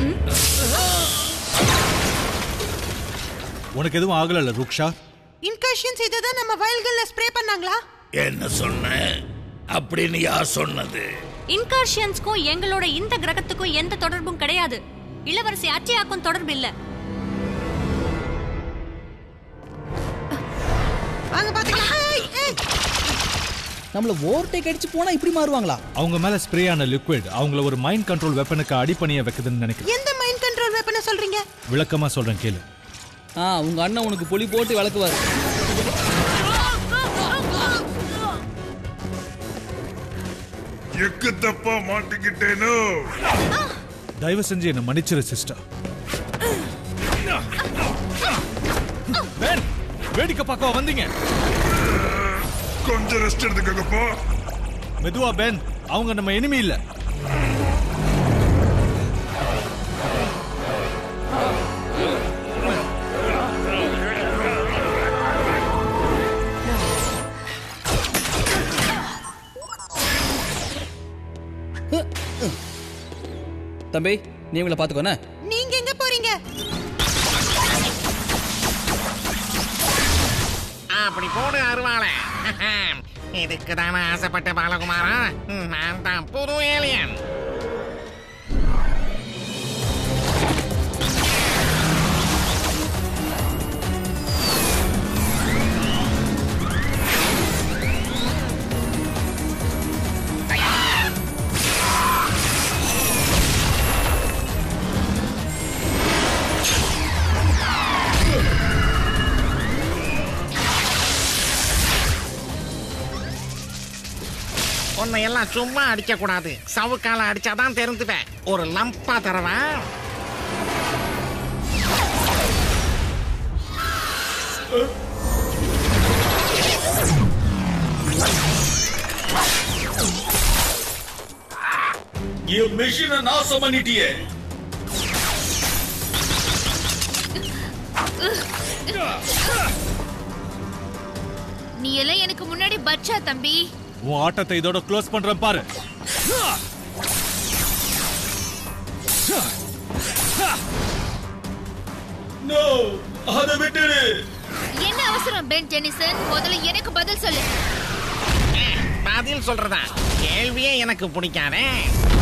உனக்கு எதுவும் ஆகலல்ல ருக்ஷா இன்கர்ஷன்ஸ் இதை தான் நம்ம வயல்கள்ல ஸ்ப்ரே பண்ணாங்களா என்ன சொன்ன அப்படின்னு யார் சொன்னது இன்கார்ஷியன்ஸ்க்கும் எங்களோட இந்த கிரகத்துக்கும் எந்த தொடர்பும் கிடையாது இளவரசி அச்சயாக்கும் தொடர்பு இல்ல வாங்க பாத்துக்கலாம் ஏய், ஏய். நம்மள ஓவர்டேக் அடிச்சு போனா இப்படி மாறுவாங்களா அவங்க மேல ஸ்ப்ரே ஆன லிக்விட் அவங்கள ஒரு மைண்ட் கண்ட்ரோல் வெப்பனுக்கு அடிப்பணிய வைக்குதுன்னு நினைக்கிறேன் எந்த மைண்ட் கண்ட்ரோல் வெப்பனை சொல்றீங்க விளக்கமா சொல்றேன் கேளு ஆ உங்க அண்ணன் உனக்கு பொலி போட்டு விளக்குவாரு எக்கு தப்பா மாட்டிக்கிட்டேனோ தயவு செஞ்சு என்ன மன்னிச்சிரு சிஸ்டர் வேடிக்கை பார்க்க வந்தீங்க கொஞ்சம் ரெஸ்ட் எடுத்துக்கப்போ மெதுவா பென் அவங்க நம்ம எனிமி இல்ல தம்பி நீ இவங்கள பாத்துக்கோண்ணே நீங்க எங்க போறீங்க அப்படி போடு அருவாள இதுக்கு தானே ஆசைப்பட்ட பாலகுமாரா நான் தான் புது ஏலியன் உன்னை எல்லாம் சும்மா அடிக்க கூடாது சவுக்கால அடிச்சாதான் தெரிஞ்சுவேன் ஒரு லம்பா தரவா என் மிஷினை நாசம் பண்ணிட்டியே நீ எல்லாம் எனக்கு முன்னாடி பச்சா தம்பி உன் ஆட்டத்தை இதோட க்ளோஸ் பண்றேன் பாரு நோ அதை விட்டுடு என்ன அவசரம் பென் டெனிசன் முதல்ல எனக்கு பதில் சொல்லு பதில் சொல்றதா கேள்வியே எனக்கு பிடிக்காதே